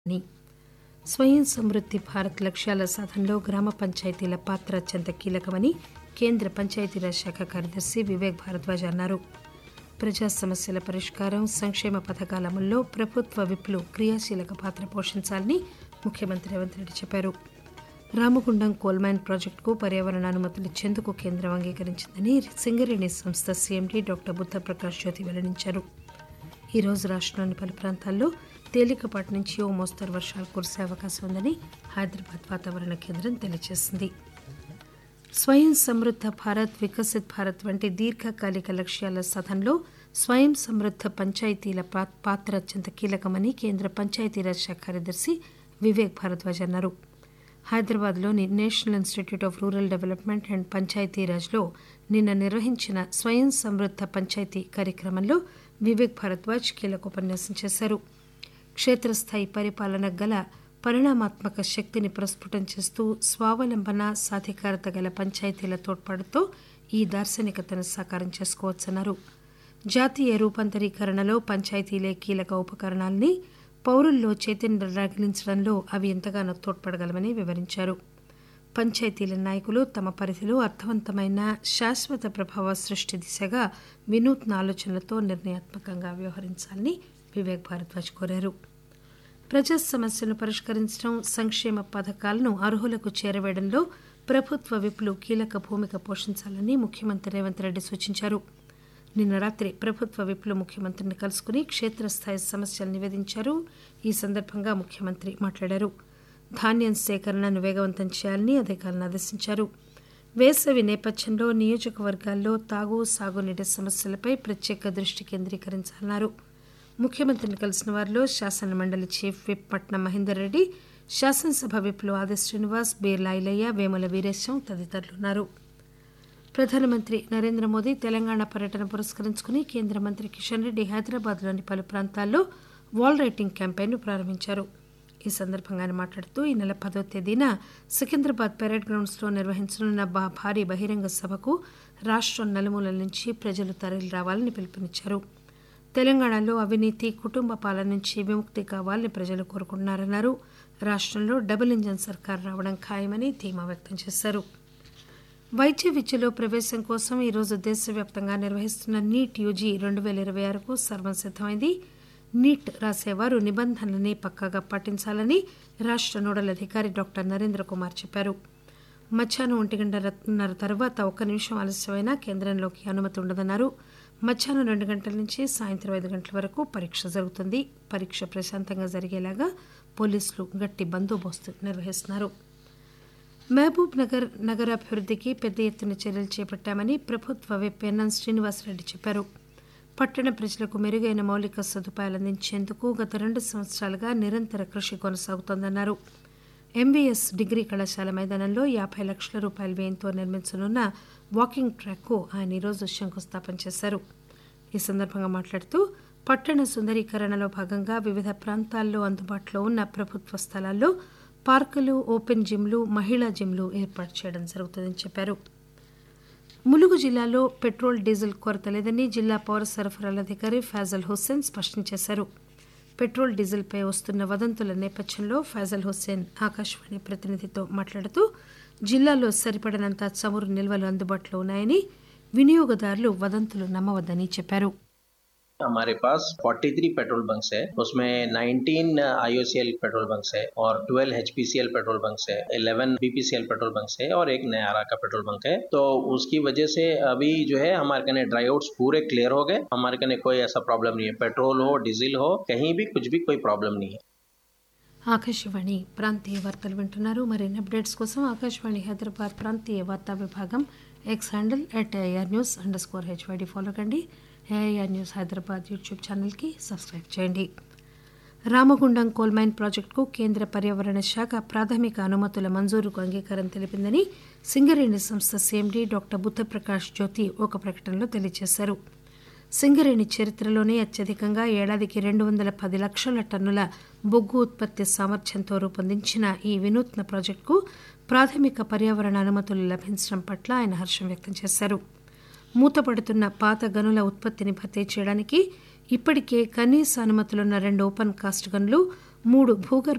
అని స్వయం సమృద్ది భారత్ లక్ష్యాల సాధనలో గ్రామ పంచాయతీల పాత్ర అత్యంత కీలకమని కేంద్ర పంచాయతీరాజ్ శాఖ కార్యదర్శి వివేక్ భారద్వాజ్ అన్నారు ప్రజా సమస్యల పరిష్కారం సంక్షేమ పథకాల అమల్లో ప్రభుత్వ విప్లు క్రియాశీలక పాత్ర పోషించాలని ముఖ్యమంత్రి రేవంత్ రెడ్డి చెప్పారు రామగుండం కోల్మైన్ ప్రాజెక్టుకు పర్యావరణ అనుమతులు ఇచ్చేందుకు కేంద్రం అంగీకరించిందని సింగరేణి సంస్థ సీఎండీ డాక్టర్ బుద్ధప్రకాష్ జ్యోతి వెల్లడించారు ఈ రోజు రాష్టంలోని పలు ప్రాంతాల్లో తేలికపాటి నుంచి ఓ మోస్తరు వర్షాలు కురిసే అవకాశం ఉందని హైదరాబాద్ వాతావరణ కేంద్రం తెలియజేసింది స్వయం సమృద్ధ భారత్ వికసిత్ భారత్ వంటి దీర్ఘకాలిక లక్ష్యాల సాధనలో స్వయం సమృద్ధ పంచాయతీల పా- పాత్ర అత్యంత కీలకమని కేంద్ర పంచాయతీరాజ్ శాఖ కార్యదర్శి వివేక్ భారద్వాజ్ అన్నారు హైదరాబాద్లోని National Institute of Rural Development and పంచాయతీరాజ్లో నిన్న నిర్వహించిన స్వయం సమృద్ధ పంచాయతీ కార్యక్రమంలో వివేక్ భారద్వాజ్ కీలక ఉపన్యాసం చేశారు క్షేత్రస్థాయి పరిపాలన గల పరిణామాత్మక శక్తిని ప్రస్ఫుటం చేస్తూ స్వావలంబన సాధికారత గల పంచాయతీల తోడ్పాటుతో ఈ దార్శనికతను సాకారం చేసుకోవచ్చన్నారు జాతీయ రూపాంతరీకరణలో పంచాయతీలే కీలక ఉపకరణాలని పౌరుల్లో చైతన్యం రగిలించడంలో అవి ఎంతగానో తోడ్పడగలమని వివరించారు పంచాయతీల నాయకులు తమ పరిధిలో అర్థవంతమైన శాశ్వత ప్రభావ సృష్టి దిశగా వినూత్న ఆలోచనలతో నిర్ణయాత్మకంగా వ్యవహరించాలని వివేక్ భారద్వాజ్ కోరారు ప్రజా సమస్యలను పరిష్కరించడం సంక్షేమ పథకాలను అర్హులకు చేరవేయడంలో ప్రభుత్వ విప్లు కీలక భూమిక పోషించాలని ముఖ్యమంత్రి రేవంత్ రెడ్డి సూచించారు నిన్న రాత్రి ప్రభుత్వ విప్లు ముఖ్యమంత్రిని కలుసుకుని క్షేత్రస్థాయి సమస్యలు నివేదించారు ఈ సందర్భంగా ముఖ్యమంత్రి మాట్లాడారు ధాన్యం సేకరణను వేగవంతం చేయాలని అధికారులను ఆదేశించారు వేసవి నేపథ్యంలో నియోజకవర్గాల్లో తాగు సాగునీటి సమస్యలపై ప్రత్యేక దృష్టి కేంద్రీకరించాలన్నారు ముఖ్యమంత్రిని కలిసిన వారిలో శాసన మండలి చీఫ్ విప్ పట్నం మహేందర్ రెడ్డి శాసనసభ విప్లు ఆది శ్రీనివాస్ బీర్లా ఐలయ్య వేముల వీరేశం తదితరులున్నారు ప్రధానమంత్రి నరేంద్ర మోదీ తెలంగాణ పర్యటన పురస్కరించుకుని కేంద్ర మంత్రి కిషన్ రెడ్డి హైదరాబాద్లోని పలు ప్రాంతాల్లో వాల్ రైటింగ్ క్యాంపెయిన్ను ప్రారంభించారు ఈ సందర్భంగా ఆయన మాట్లాడుతూ ఈ నెల పదో తేదీన సికింద్రాబాద్ పెరేడ్ గ్రౌండ్స్లో నిర్వహించనున్న బా- భారీ బహిరంగ సభకు రాష్ట్రం నలుమూలల నుంచి ప్రజలు తరలి రావాలని పిలుపునిచ్చారు తెలంగాణలో అవినీతి కుటుంబ పాలన నుంచి విముక్తి కావాలని ప్రజలు కోరుకుంటున్నారన్నారు రాష్ట్రంలో డబుల్ ఇంజన్ సర్కార్ రావడం ఖాయమని ధీమా వ్యక్తం చేశారు వైద్య విద్యలో ప్రవేశం కోసం ఈరోజు దేశవ్యాప్తంగా నిర్వహిస్తున్న నీట్ యూజీ రెండు వేల ఇరవై ఆరుకు సర్వం సిద్దమైంది నీట్ రాసేవారు నిబంధనలని పక్కాగా పాటించాలని రాష్ట్ర నోడల్ అధికారి డాక్టర్ నరేంద్ర కుమార్ చెప్పారు మధ్యాహ్నం ఒంటి గంటన్నర తర్వాత ఒక్క నిమిషం ఆలస్యమైనా కేంద్రంలోకి అనుమతి ఉండదన్నారు మధ్యాహ్నం రెండు గంటల నుంచి సాయంత్రం ఐదు గంటల వరకు పరీక్ష జరుగుతుంది పరీక్ష ప్రశాంతంగా జరిగేలాగా పోలీసులు గట్టి బందోబస్తు నిర్వహిస్తున్నారు మహబూబ్ నగర్ నగరాభివృద్ధికి పెద్ద ఎత్తున చర్యలు చేపట్టామని ప్రభుత్వ విప్ ఎన్ఎం శ్రీనివాసరెడ్డి చెప్పారు పట్టణ ప్రజలకు మెరుగైన మౌలిక సదుపాయాలు అందించేందుకు గత రెండు సంవత్సరాలుగా నిరంతర కృషి కొనసాగుతోందన్నారు ఎంవీఎస్ డిగ్రీ కళాశాల మైదానంలో యాభై లక్షల రూపాయల వ్యయంతో నిర్మించనున్న వాకింగ్ ట్రాక్కు ఆయన ఈరోజు శంకుస్థాపన చేశారు ఈ సందర్భంగా మాట్లాడుతూ పట్టణ సుందరీకరణలో భాగంగా వివిధ ప్రాంతాల్లో అందుబాటులో ఉన్న ప్రభుత్వ స్థలాల్లో పార్కులు ఓపెన్ జిమ్లు మహిళా జిమ్లు ఏర్పాటు చేయడం జరుగుతుందని చెప్పారు ములుగు జిల్లాలో పెట్రోల్ డీజిల్ కొరత లేదని జిల్లా పౌర సరఫరాల అధికారి ఫాజల్ హుస్సేన్ స్పష్టం చేశారు పెట్రోల్ డీజిల్పై వస్తున్న వదంతుల నేపథ్యంలో ఫాజల్ హుస్సేన్ ఆకాశవాణి ప్రతినిధితో మాట్లాడుతూ జిల్లాలో సరిపడనంత చమురు నిల్వలు అందుబాటులో ఉన్నాయని వినియోగదారులు వదంతులు నమ్మవద్దని చెప్పారు हमारे पास 43 पेट्रोल बंक्स है उसमें 19 आईओसीएल पेट्रोल बंक्स है और 12 एचपीसीएल पेट्रोल बंक्स है 11 बीपीसीएल पेट्रोल बंक्स है और एक नयारा का पेट्रोल बंक है तो उसकी वजह से अभी जो है हमारे कने ड्राई आउट्स पूरे क्लियर हो गए हमारे कने कोई ऐसा प्रॉब्लम नहीं है पेट्रोल हो डीजल हो कहीं भी कुछ भी कोई प्रॉब्लम नहीं है ఆకాశవాణి ప్రాంతీయ వార్తలు వింటున్నారు మరిన్ని అప్డేట్స్ కోసం ఆకాశవాణి హైదరాబాద్ ప్రాంతీయ వార్తా విభాగం X handle at AR news underscore HYD follow కండి ఏఐఆర్ న్యూస్ హైదరాబాద్ యూట్యూబ్ ఛానల్కి సబ్స్క్రైబ్ చేయండి రామగుండం కోల్మైన్ ప్రాజెక్టుకు కేంద్ర పర్యావరణ శాఖ ప్రాథమిక అనుమతుల మంజూరుకు అంగీకారం తెలిపిందని సింగరేణి సంస్థ సీఎండీ డాక్టర్ బుద్ధప్రకాష్ జ్యోతి ఒక ప్రకటనలో తెలియజేశారు సింగరేణి చరిత్రలోనే అత్యధికంగా ఏడాదికి రెండు వందల పది లక్షల టన్నుల బొగ్గు ఉత్పత్తి సామర్థ్యంతో రూపొందించిన ఈ వినూత్న ప్రాజెక్టుకు ప్రాథమిక పర్యావరణ అనుమతులు లభించడం పట్ల ఆయన హర్షం వ్యక్తం చేశారు మూతపడుతున్న పాత గనుల ఉత్పత్తిని భర్తీ చేయడానికి ఇప్పటికే కనీస అనుమతులున్న రెండు ఓపెన్ కాస్ట్ గనులు మూడు భూగర్భ